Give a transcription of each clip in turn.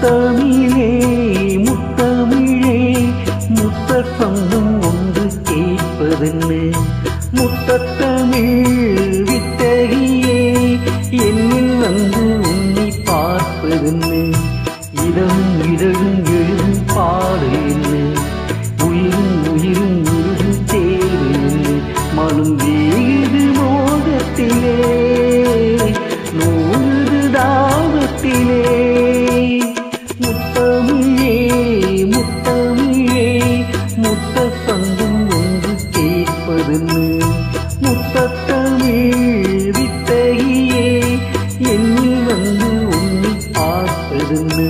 முத்தமிழே முத்தமிழே முத்த சொந்தம் ஒன்று கேட்பதென்னு முத்தத்தமிழ் வித்தகியே என்னில் வந்து உன்னை பார்ப்பதென்னு இதழும் இதழும் எழுதும் பாடு என்ன உயிரும் உயிரும் உருகும் தேவை என்ன மனம் வேகுது மோகத்திலே நூறு தாகத்திலே முத்தமிழே முத்தமிழே முத்த சங்கம் ஒன்று கேட்பதென்னு முத்தத்தமிழ் வித்தகியே என்னில் வந்து உன்னை பார்ப்பதென்னு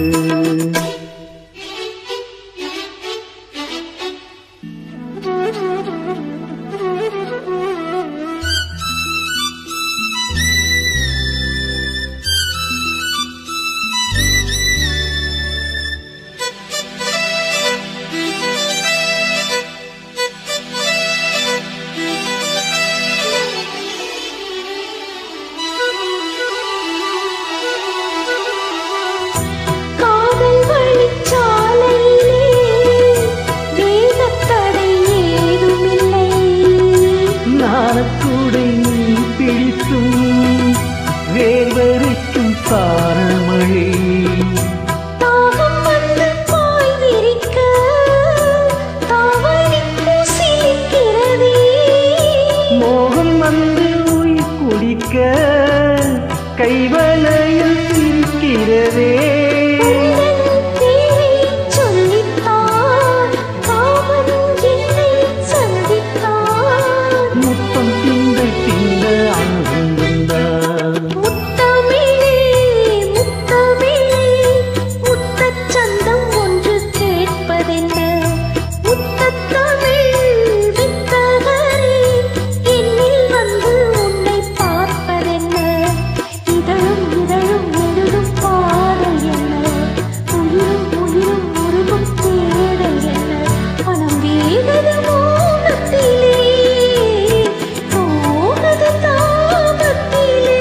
காதல் வழிச்சாலையிலே வேகத்தடை ஏதுமில்லை நாணக்கூடை நீ பிடித்தும் வேர்வரைக்கும் சாரமழை தாகம் வந்து பாய் விரிக்க தாவணிக்கு சிலிக்கிறதே மோகம் வந்து உயிர் குடிக்க கைவளையில் சிரிக்கிறதே உந்தன் பேரைச் சொல்லித்தான் காமன் என்னை சந்தித்தான் முத்தம் திங்கள் திங்க அன்புந்தான் முத்தமிழே முத்தமிழே முத்தச் சந்தம் ஒன்று கேட்பதென்ன முத்தத்தமிழ் வித்தகரே என்னில் வந்து உன்னை பார்ப்பதென்ன இதழும் இதழும் எழுதும் பாடல் என்ன உயிரும் உயிரும் உருகும் தேடல் என்ன மனம் வேகது மோகத்திலே போகது தாபத்திலே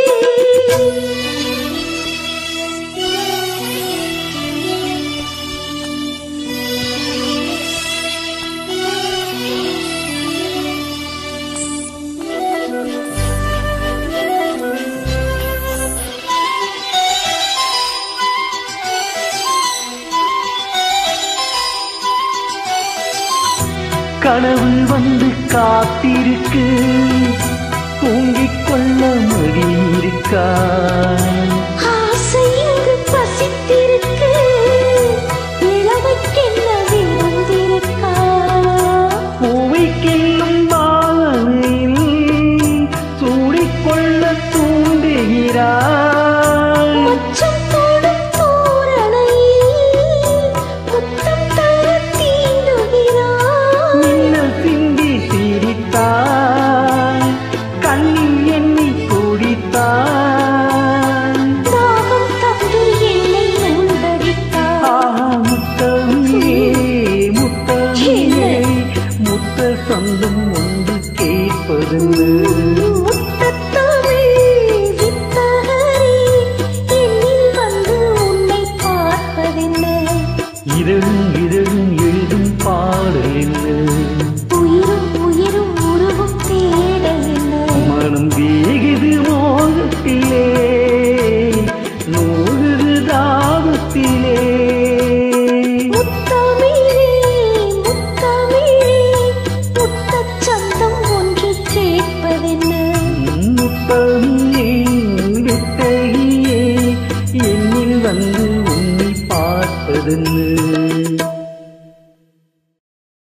கனவு வந்து காத்திருக்கு தூங்கிக் கொள்ள மடி இருக்கா ஆசை இங்கு பசித்திருக்கு இளமைக்கென்ன விருந்திருக்கா பூவை கிள்ளும் பாவையில் சூடிக்கொள்ள தூண்டுகிறாய் மச்சம் போடும் தோரணையில் முத்தம் தர தீண்டுகிறாய் மின்னல் சிந்தி சிரித்தாய் கண்ணில் எண்ணி குடித்தாய் தாகம் தந்து என்னை மூழ்கடித்தாய் ஆஹா முத்தமிழே முத்தமிழே முத்த சொந்தம் ஒன்று கேட்பதென்று முத்தத்தமிழ் வித்தகரே என்னில் வந்து உன்னை பார்ப்பதென்ன இதழும் இதழும் எழுதும் பாடல் என்ன உயிரும் உயிரும் உருவும் தேடல் என்ன மனம் வேகுது மோகத்திலே நூறு தாகத்திலே முத்தமிழே முத்தமிழே முத்தச் சந்தம் ஒன்று கேட்பதென்ன முத்தம்